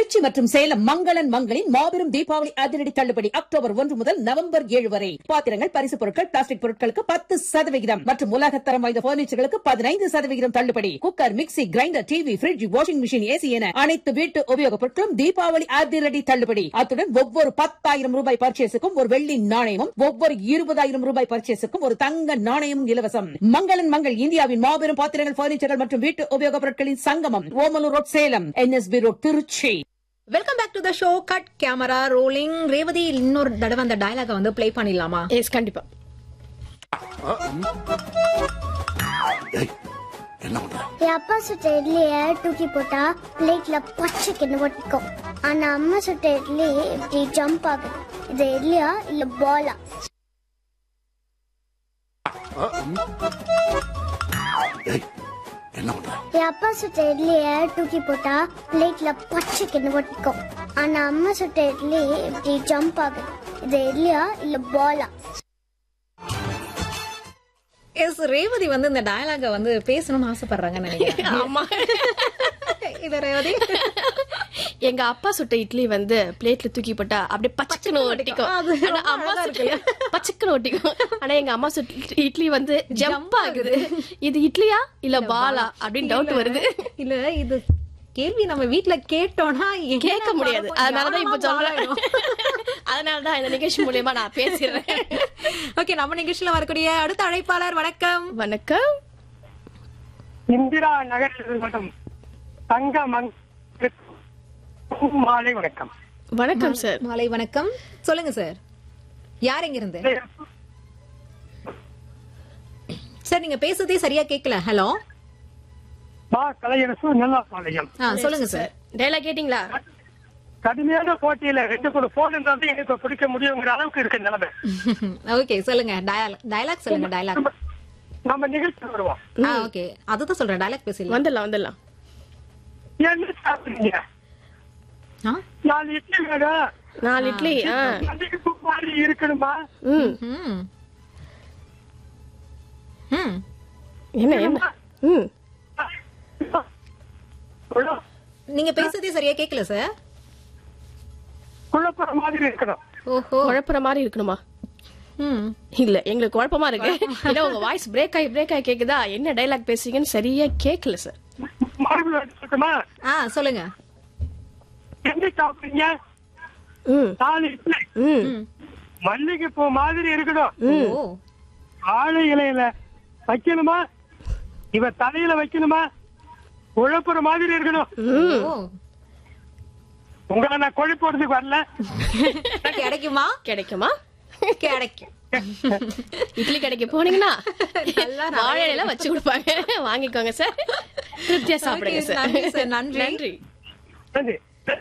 திருச்சி மற்றும் சேலம் மங்களன் மங்களின் மாபெரும் தீபாவளி அதிரடி தள்ளுபடி அக்டோபர் ஒன்று முதல் நவம்பர் ஏழு வரை பாத்திரங்கள் பரிசு பொருட்கள் பிளாஸ்டிக் பொருட்களுக்கு பத்து சதவிகிதம் மற்றும் உலகத்தரம் வாய்ந்த பர்னிச்சர்களுக்கு பதினைந்து சதவிகிதம் தள்ளுபடி cooker mixie grinder TV fridge washing machine AC என அனைத்து வீட்டு உபயோகப் பொருட்களும் தீபாவளி அதிரடி தள்ளுபடி அத்துடன் ஒவ்வொரு பத்தாயிரம் ரூபாய் பர்ச்சேஸுக்கும் ஒரு வெள்ளி நாணயமும் ஒவ்வொரு இருபதாயிரம் ரூபாய் பர்ச்சேஸுக்கும் ஒரு தங்க நாணயமும் இலவசம் மங்களன் மங்கள் இந்தியாவின் மாபெரும் பாத்திரங்கள் பர்னிச்சர்கள் மற்றும் வீட்டு உபயோகப் பொருட்களின் சங்கமம் Omalur road Salem NSP road Trichy welcome back to the show cut camera rolling Revathi இன்னொரு தடவை அந்த டயலாக வந்து ப்ளே பண்ணிடலாமா எஸ் கண்டிப்பா ஏய் என்ன பண்ற என் அப்பா சுட்ட இட்லிய தூக்கி போட்டா பிளேட்ல பச்சைக்குன்னு ஒட்டிக்கும் ஆனா அம்மா சுட்ட இட்லி இப்படி ஜம்ப் ஆகுது இது இட்லியா இல்ல பாலா ஏய் என்ன பண்ற என் அப்பா சுட்ட இட்லிய தூக்கி போட்டா பிளேட்ல பச்சைக்குன்னு ஒட்டிக்கும் ஆனா அம்மா சுட்ட இட்லி இப்படி ஜம்ப் ஆகுது இது இட்லியா இல்ல பாலா எஸ் ரேவதி வந்து இந்த டயலாக வந்து பேசணும்னு ஆசைப்படுறாங்கன்னு நினைக்கிறேன் ஆமா இது ரேவதி எங்க அப்பா சுட்ட இட்லி வந்து பிளேட்ல தூக்கி போட்டா அப்படியே பச்சைக்குன்னு ஒட்டிக்கும் அது ஆனா அம்மா சுட்ட பச்சைக்குன்னு ஒட்டிக்கும் ஆனா எங்க அம்மா சுட்ட இட்லி வந்து ஜம்ப் ஆகுது இது இட்லியா இல்ல பாலா அப்படின்னு டவுட் வருது இல்ல இது கேள்வி நம்ம வீட்ல கேட்டோம்னா எங்க கேட்க முடியாது அதனாலதான் இப்ப சொல்றேன் அதனாலதான் இந்த நிகழ்ச்சி மூலியமா நான் பேசிடுறேன் ஓகே நம்ம நிகழ்ச்சியில வரக்கூடிய அடுத்த அழைப்பாளர் வணக்கம் வணக்கம் இந்திரா நகரில் மட்டும் தங்க மங் மாலை வணக்கம் வணக்கம் சார் மாலை வணக்கம் சொல்லுங்க சார் யார் எங்க இருந்து சார் நீங்க பேசுறதே சரியா கேட்கல ஹலோ மா கலையரசு நல்லா பாளையம் ஆ சொல்லுங்க சார் டைலாக் கேட்டீங்களா கடுமையான போட்டியில ரெண்டு மூணு போன் இருந்தாலும் எனக்கு பிடிக்க முடியுங்கிற அளவுக்கு இருக்கு நிலைமை ஓகே சொல்லுங்க டயலாக் டயலாக் சொல்லுங்க டயலாக் நம்ம- நம்ம நிகழ்ச்சி வருவோம் ஆ ஓகே அதுதான் சொல்றேன் டயலாக் பேசலாம் வந்துடலாம் வந்துடலாம் என்ன சாப்பிடுறீங்க ஆ நாலு இட்லி வேணும் நாலு இட்லி ஆ அதிக மாதிரி இருக்கணுமா ம் ம் ம் என்ன என்ன ம் குழ- நீங்க பேசுறதே சரியா கேட்கல சார் குழப்புற மாதிரி இருக்கணும் ஓஹோ குழப்புற மாதிரி இருக்கணுமா ம் இல்ல எங்களுக்கு குழப்பமா இருக்கு ஏன்னா உங்க வாய்ஸ் பிரேக் ஆகி பிரேக் ஆகி கேக்குதா என்ன டைலாக் பேசுறீங்கன்னு சரியா கேக்கல சார் மறுபடியும் இருக்கணுமா ஆ சொல்லுங்க என்ன சாப்பிடுறீங்க ம் நாலு இட்லி ம் ம் மல்லிகை பூ மாதிரி இருக்கணும் ஓ ஆளு இலையில வைக்கணுமா இவ தலையில வைக்கணுமா குழப்புற மாதிரி இருக்கணும் ஓ உங்களை நான் கொழுப்புறதுக்கு வரல கிடைக்குமா கிடைக்குமா கிடைக்கும் இட்லி கடைக்கு போனீங்கன்னா நல்லா நிறைய வாழை இலையில வச்சு கொடுப்பாங்க வாங்கிக்கோங்க சார் திருப்தியா சாப்பிடுங்க Okay, நன்றி sir, சார் நன்றி. நன்றி சரி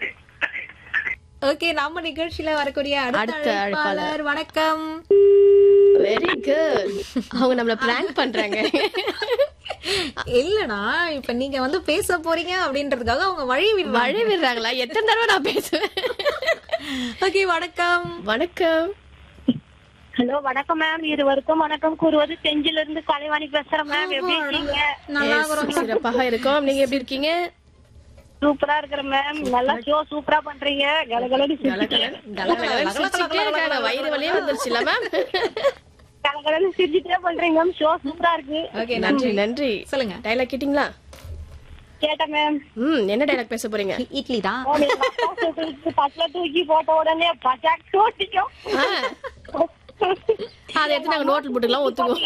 ஓகே நம்ம நிகழ்ச்சியில வரக்கூடிய அடுத்த அடுத்த அழைப்பாளர் வணக்கம் வெரி குட் அவங்க நம்மள பிளான் பண்றாங்க இல்லனா இப்ப நீங்க வந்து பேச போறீங்க அப்படின்றதுக்காக அவங்க வழி விடுவாங்க மழை விடுறாங்களா எத்தனை தடவை நான் பேசுவேன் ஓகே வணக்கம் வணக்கம் ஹலோ வணக்கம் மேம் இருவருக்கும் வணக்கம் கூறுவது செஞ்சில இருந்து கலைவாணி பேசுறேன் மேம் எப்படி இருக்கீங்க நல்லா Yes, இருக்கிறோம் சிறப்பாக இருக்கோம் நீங்க எப்படி இருக்கீங்க சூப்பரா இருக்கிற மேம் நல்லா ஷோ சூப்பரா பண்றீங்க கலகலன்னு சிரிச்சிட்டு கலகலன்னு சிரிச்சுக்கிட்டே இருக்காங்க வயிறு வலியே வந்துருச்சுல மேம் கலகலன்னு சிரிச்சுட்டே பண்றீங்க மேம் ஷோ சூப்பரா இருக்கு ஓகே நன்றி நன்றி சொல்லுங்க டைலாக் கேட்டிங்களா கேட்டேன் மேம் ம் என்ன டைலாக் பேச போறீங்க இட்லி தான் பஸ்ல தூக்கி போட்ட உடனே பசாக் தோட்டிக்கும் ஆ, அதை எடுத்து நாங்க நோட்டில் போட்டுக்கலாம் ஒத்துக்குவோம்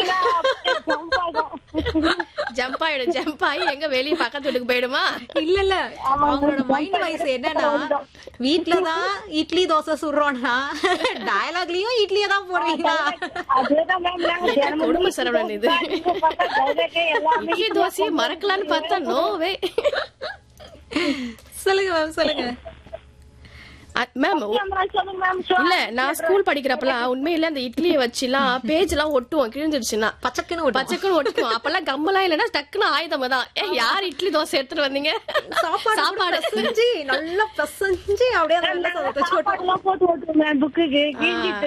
ஜம்ப் ஆயிடும் ஜம்ப் ஆகி எங்க வெளிய பக்கத்து வீட்டுக்கு போயிடுமா இல்ல இல்ல அவங்களோட மைண்ட் வாய்ஸ் என்னன்னா வீட்லதான் இட்லி தோசை சுடுறோம்னா டயலாக்லயும் இட்லியை தான் போடுறீங்களா அதேதான் மேம் நாங்க தினமும் குடும்ப சரவணன் இது பார்த்தா dialogue எல்லாமே இட்லி தோசையை மறக்கலான்னு பார்த்தா நோவே சொல்லுங்க மேம் சொல்லுங்க மேம் சொல்லுங்க மேம் ஷோ இல்ல நான் ஸ்கூல் படிக்கிறப்பலாம் உண்மையில அந்த இட்லியை வச்சுலாம் பேஜ் எல்லாம் ஒட்டுவோம் கிழிஞ்சிருச்சுன்னா பச்சக்குன்னு ஒரு பச்சைக்குன்னு ஒட்டுவோம் அப்பெல்லாம் கம்பெல்லாம் இல்லைன்னா டக்குன்னு ஆயுதமா தான் ஏ யார் இட்லி தோசை எடுத்துட்டு வந்தீங்க சாப்பாடு சாப்பாடு செஞ்சு நல்லா பசஞ்சு அப்படியே அந்த வெள்ளை சாதத்தை போட்டு சாப்பாடுலாம் போட்டு ஓட்டுருவோம் மேம் புக்குக்கு